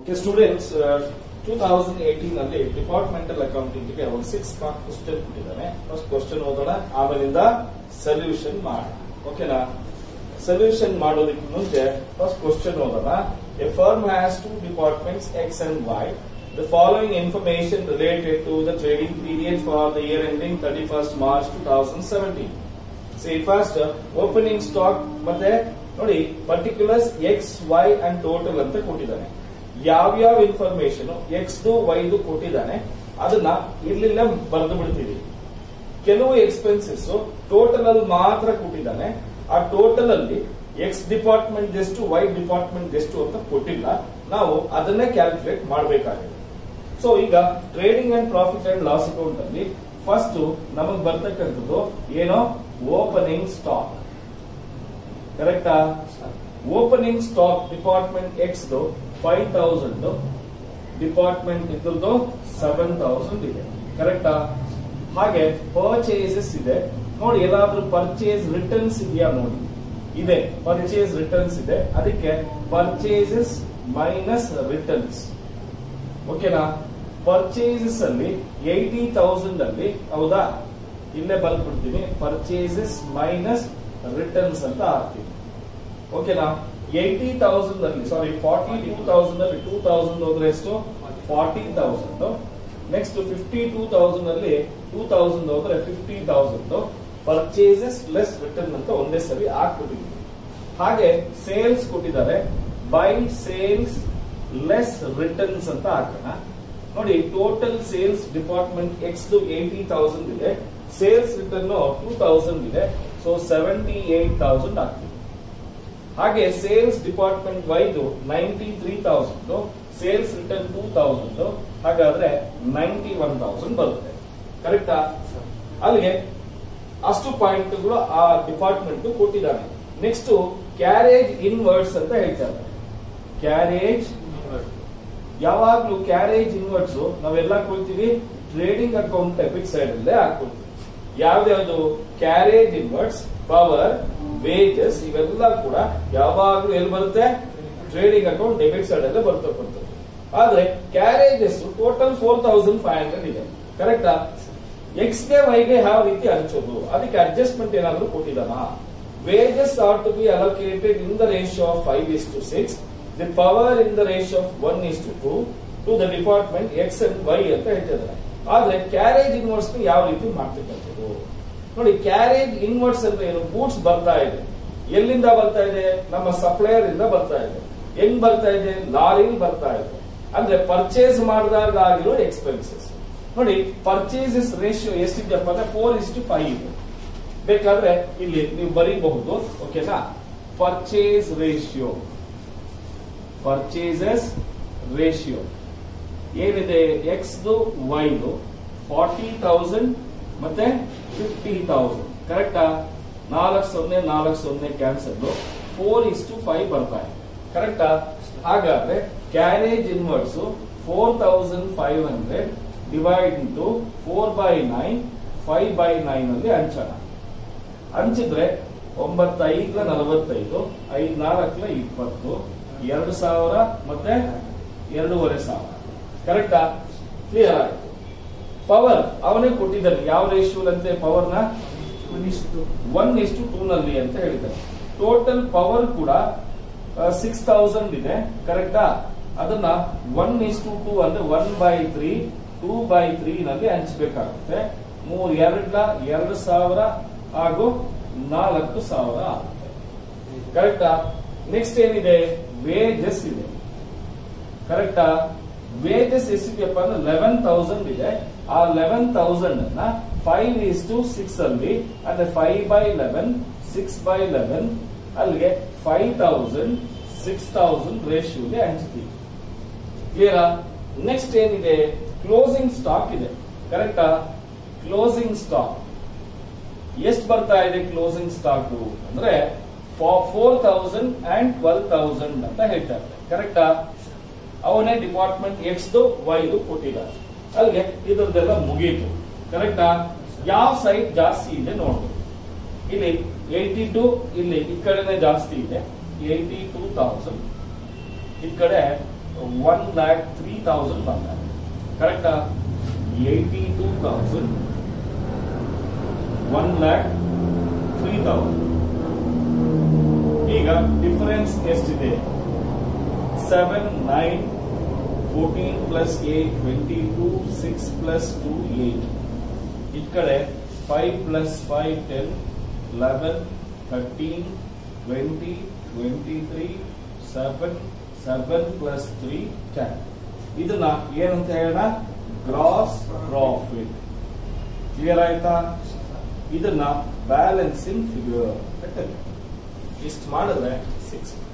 students two thousand eighteen ಅಲ್ಲಿ departmental accounting ಗೆ ಒಂದು ಸಿಕ್ಸ್ ಮಾರ್ಕ್ ಕ್ವಶನ್ ಕೊಟ್ಟಿದ್ದಾನೆ ಫಸ್ಟ್ ಕ್ವಶನ್ ಓದೋಣ ಆಮೇಲಿಂದ ಸೊಲ್ಯೂಷನ್ ಮಾಡೋಣ ಓಕೆನಾ ಸೊಲ್ಯೂಷನ್ ಮಾಡೋದಕ್ಕೆ ಮುಂಚೆ ಫಸ್ಟ್ ಕ್ವಶನ್ ಓದೋಣ a firm has two departments X and Y the following information related to the trading period for the year ending thirty first March two thousand seventeen see first opening stock ಮತ್ತೆ ನೋಡಿ particulars X Y and total ಅಂತ ಕೊಟ್ಟಿದ್ದಾನೆ ಯಾವ್ಯಾವ information X ವೈದು ಕೊಟ್ಟಿದ್ದಾನೆ ಅದನ್ನ ಇಲ್ಲಿಂದ ಬರೆದು ಬಿಡ್ತೀವಿ ಕೆಲವು ಎಕ್ಸ್ಪೆನ್ಸಸ್ ಟೋಟಲ್ ಅಲ್ಲಿ ಮಾತ್ರ ಕೊಟ್ಟಿದ್ದಾನೆ ಆ ಟೋಟಲ್ ಅಲ್ಲಿ ಎಕ್ಸ್ ಡಿಪಾರ್ಟ್ಮೆಂಟ್ ಎಷ್ಟು ವೈ ಡಿಪಾರ್ಟ್ಮೆಂಟ್ ಎಷ್ಟು ಅಂತ ಕೊಟ್ಟಿಲ್ಲ ನಾವು ಅದನ್ನೇ ಕ್ಯಾಲ್ಕುಲೇಟ್ ಮಾಡಬೇಕಾಗಿದೆ ಸೊ ಈಗ trading and profit and loss account ಅಲ್ಲಿ ಫಸ್ಟ್ ನಮಗ್ ಬರ್ತಕ್ಕಂಥದ್ದು ಏನೋ ಓಪನಿಂಗ್ ಸ್ಟಾಕ್ ಕರೆಕ್ಟಾ opening stock department X five thousand department ಇದ್ರದ್ದು ಸೆವೆನ್ ತೌಸಂಡ್ ಇದೆ ಕರೆಕ್ಟಾ ಹಾಗೆ ಪರ್ಚೇಸಸ್ ಇದೆ ನೋಡಿ ಎಲ್ಲಾದ್ರೂ ಪರ್ಚೇಸ್ ರಿಟರ್ನ್ಸ್ ಇದೆಯಾ ನೋಡಿ ಇದೆ ಪರ್ಚೇಸ್ ರಿಟರ್ನ್ಸ್ ಇದೆ ಅದಕ್ಕೆ ಪರ್ಚೇಸಸ್ ಮೈನಸ್ ರಿಟರ್ನ್ಸ್ ಓಕೆನಾ ಪರ್ಚೇಸಸ್ ಅಲ್ಲಿ ಏಯ್ಟಿ ತೌಸಂಡ್ ಅಲ್ಲಿ ಹೌದಾ ಇಲ್ಲೇ ಬರ್ದ್ಬಿಡ್ತೀನಿ ಪರ್ಚೇಸಸ್ ಮೈನಸ್ ರಿಟರ್ನ್ಸ್ ಅಂತ ಹಾಕ್ತೀನಿ ಓಕೆನಾ ಏಯ್ಟಿ ತೌಸಂಡ್ ಅಲ್ಲಿ ಸಾರಿ ಫಾರ್ಟಿ ಟೂ ತೌಸಂಡ್ ಅಲ್ಲಿ ಟೂ ತೌಸಂಡ್ ಹೋದ್ರೆ ಎಷ್ಟು forty thousand next fifty two thousand ಅಲ್ಲಿ ಟೂ ತೌಸಂಡ್ ಹೋದ್ರೆ fifty thousand purchases less return ಅಂತ ಒಂದೇ ಸರಿ ಹಾಕ್ಬಿಟ್ಟಿದ್ವಿ ಹಾಗೆ ಸೇಲ್ಸ್ ಕೊಟ್ಟಿದ್ದಾರೆ ಬೈ ಸೇಲ್ಸ್ ಲೆಸ್ ರಿಟರ್ನ್ಸ್ ಅಂತ ಹಾಕೋಣ ನೋಡಿ total sales department X eighty thousand ಇದೆ ಸೇಲ್ಸ್ ರಿಟರ್ನ್ ಟೂ ತೌಸಂಡ್ ಇದೆ ಸೊ ಸೆವೆಂಟಿ ಏಟ್ ತೌಸಂಡ್ ಆಗ್ತಿದೆ ಹಾಗೆ ಸೇಲ್ಸ್ ಡಿಪಾರ್ಟ್ಮೆಂಟ್ ವೈದು ninety three thousand sales return two thousand ಹಾಗಾದ್ರೆ ನೈಂಟಿ ಒನ್ ತೌಸಂಡ್ ಬರುತ್ತೆ ಕರೆಕ್ಟಾ ಅಲ್ಲಿಗೆ ಅಷ್ಟು ಪಾಯಿಂಟ್ಗಳು ಆ ಡಿಪಾರ್ಟ್ಮೆಂಟ್ ಕೊಟ್ಟಿದ್ದಾನೆ ನೆಕ್ಸ್ಟ್ ಕ್ಯಾರೇಜ್ ಇನ್ವರ್ಡ್ಸ್ ಅಂತ ಹೇಳ್ತಾರೆ ಕ್ಯಾರೇಜ್ ಯಾವಾಗ್ಲೂ ಕ್ಯಾರೇಜ್ ಇನ್ವರ್ಡ್ಸ್ ನಾವೆಲ್ಲ ಕೊಡ್ತೀವಿ ಟ್ರೇಡಿಂಗ್ ಅಕೌಂಟ್ ಡೆಬಿಟ್ ಸೈಡ್ ಅಲ್ಲೇ ಹಾಕೊಳ್ತೀವಿ ಯಾವ್ದ್ಯಾವ್ದು ಕ್ಯಾರೇಜ್ ಇನ್ವರ್ಡ್ಸ್ ಪವರ್ ವೇಜಸ್ ಇವೆಲ್ಲ ಕೂಡ ಯಾವಾಗ್ಲೂ ಎಲ್ಲಿ ಬರುತ್ತೆ ಟ್ರೇಡಿಂಗ್ ಅಕೌಂಟ್ ಡೆಬಿಟ್ ಸೈಡ್ ಅಲ್ಲೇ ಬರ್ತಕ್ಕಂಥದ್ದು ಆದ್ರೆ carriages total four thousand five hundred ಇದೆ ಕರೆಕ್ಟಾ ಎಕ್ಸ್ ಗೆ ವೈಗೆ ಯಾವ ರೀತಿ ಹಂಚೋದು ಅದಕ್ಕೆ ಅಡ್ಜಸ್ಟ್ಮೆಂಟ್ ಏನಾದ್ರು ಕೊಟ್ಟಿದ್ದಾನ wages are to be allocated in the ratio of five is to six the power in the ratio of one is to two to the department X and Y ಅಂತ ಹೇಳ್ತಿದ್ದಾರೆ ಆದ್ರೆ carriage inverse ಯಾವ ರೀತಿ ಮಾಡ್ತಕ್ಕಂಥದ್ದು ನೋಡಿ carriage inverse ಅಂದ್ರೆ ಏನು goods ಬರ್ತಾ ಇದೆ ಎಲ್ಲಿಂದ ಬರ್ತಾ ಇದೆ ನಮ್ಮ ಸಪ್ಲೈಯರ್ ಇಂದ ಬರ್ತಾ ಇದೆ ಹೆಂಗ್ ಬರ್ತಾ ಇದೆ ಲಾರಿಲ್ ಬರ್ತಾ ಇದೆ ಅಂದ್ರೆ ಪರ್ಚೇಸ್ ಮಾಡಿದಾಗ ಆಗಿರೋ ಎಕ್ಸ್ಪೆನ್ಸಸ್ ನೋಡಿ ಪರ್ಚೇಸಸ್ ರೇಷಿಯೋ ಎಷ್ಟಿದೆಯಪ್ಪ ಅಂದ್ರೆ ಫೋರ್ ಇಸ್ ಟು ಫೈವ್ ಇದೆ ಬೇಕಾದ್ರೆ ಇಲ್ಲಿ ನೀವು ಬರೀಬಹುದು ಓಕೆನಾ ಪರ್ಚೇಸ್ ರೇಷಿಯೋ ಪರ್ಚೇಸಸ್ ರೇಷಿಯೋ ಏನಿದೆ ಎಕ್ಸ್ ವೈದು ಫಾರ್ಟಿ ತೌಸಂಡ್ ಮತ್ತೆ ಫಿಫ್ಟಿ ತೌಸಂಡ್ ಕರೆಕ್ಟಾ ನಾಲ್ಕು ಸೊನ್ನೆ ನಾಲ್ಕು ಸೊನ್ನೆ cancel four is to five ಬರ್ತಾ ಇದೆ ಕರೆಕ್ಟಾ ಹಾಗಾದ್ರೆ carriage inwards four thousand five hundred divide into four by nine five by nine ಅಲ್ಲಿ ಹಂಚೋಣ ಹಂಚಿದ್ರೆ ಒಂಬತ್ತೈದ ನಲವತ್ತೈದು ಐದ್ ನಾಲ್ಕಲ ಇಪ್ಪತ್ತು ಎರಡು ಸಾವಿರ ಮತ್ತೆ ಎರಡೂವರೆ ಸಾವಿರ ಕರೆಕ್ಟಾ ಕ್ಲಿಯರ್ ಆಯ್ತು ಪವರ್ ಅವನೇ ಕೊಟ್ಟಿದ್ದಾನೆ ಯಾವ ರೇಷಿಯೋಲಂತೆ ಪವರ್ ನ ಒನ್ ಇಷ್ಟು ಟೂ ನಲ್ಲಿ ಅಂತ ಹೇಳಿದ್ದಾನೆ ಟೋಟಲ್ ಪವರ್ ಕೂಡ ಸಿಕ್ಸ್ ತೌಸಂಡ್ ಇದೆ ಕರೆಕ್ಟಾ ಅದನ್ನ ಒನ್ ಇಸ್ ಟು ಟೂ ಅಂದ್ರೆ one by three two by three ನಲ್ಲಿ ಹಂಚಬೇಕಾಗುತ್ತೆ ಮೂರ್ ಎರಡ್ಲ ಎರಡು ಸಾವಿರ ಹಾಗೂ ನಾಲ್ಕು ಸಾವಿರ ಆಗುತ್ತೆ ಕರೆಕ್ಟಾ ನೆಕ್ಸ್ಟ್ ಏನಿದೆ ವೇಜಸ್ ಇದೆ ಕರೆಕ್ಟಾ ವೇಜಸ್ ಎಷ್ಟಿದೆಯಪ್ಪ ಅಂದ್ರೆ ಲೆವೆನ್ ತೌಸಂಡ್ ಇದೆ ಆ ಲೆವೆನ್ ತೌಸಂಡ್ ಅನ್ನ ಫೈವ್ ಈಸ್ ಟು ಸಿಕ್ಸ್ ಅಲ್ಲಿ ಅಂದ್ರೆ five by eleven six by eleven ಅಲ್ಲಿಗೆ ಫೈವ್ ತೌಸಂಡ್ ಸಿಕ್ಸ್ ತೌಸಂಡ್ ರೇಷಿಯೋಗೆ ಹಂಚ್ತೀವಿ ಕ್ಲಿಯರಾ ನೆಕ್ಸ್ಟ್ ಏನಿದೆ ಕ್ಲೋಸಿಂಗ್ ಸ್ಟಾಕ್ ಇದೆ ಕರೆಕ್ಟಾ ಕ್ಲೋಸಿಂಗ್ ಸ್ಟಾಕ್ ಎಷ್ಟು ಬರ್ತಾ ಇದೆ ಕ್ಲೋಸಿಂಗ್ ಸ್ಟಾಕ್ ಅಂದ್ರೆ four thousand and twelve thousand ಅಂತ ಹೇಳ್ತಾರೆ ಕರೆಕ್ಟಾ ಅವನೇ ಡಿಪಾರ್ಟ್ಮೆಂಟ್ ಎಕ್ಸ್ ವೈದು ಕೊಟ್ಟಿದ್ದಾರೆ ಅಲ್ಲಿಗೆ ಇದ್ರದ್ದೆಲ್ಲ ಮುಗೀತು ಕರೆಕ್ಟಾ ಯಾವ ಸೈಡ್ ಜಾಸ್ತಿ ಇದೆ ನೋಡ್ಬೋದು ಇಲ್ಲಿ ಏಯ್ಟಿ ಟು ಇಲ್ಲಿ ಈ ಕಡೆನೆ ಜಾಸ್ತಿ ಇದೆ ಏಯ್ಟಿ ಟೂ ತೌಸಂಡ್ ಈ ಕಡೆ ಒನ್ ಲ್ಯಾಕ್ ತ್ರೀ ತೌಸಂಡ್ ಬರ್ತಾರೆ ಕರೆಕ್ಟಾ eighty two thousand one lakh three thousand ಈಗ ಡಿಫರೆನ್ಸ್ ಎಷ್ಟಿದೆ seven nine fourteen plus eight twenty two six plus two eight ಈ ಕಡೆ five plus five ten eleven thirteen twenty twenty three seven seven plus three ten ಇದನ್ನ ಏನಂತ ಹೇಳೋಣ gross profit clear ಆಯ್ತಾ ಇದನ್ನ balancing figure ಇಷ್ಟು ಮಾಡಿದ್ರೆ ಸಿಕ್ಸ್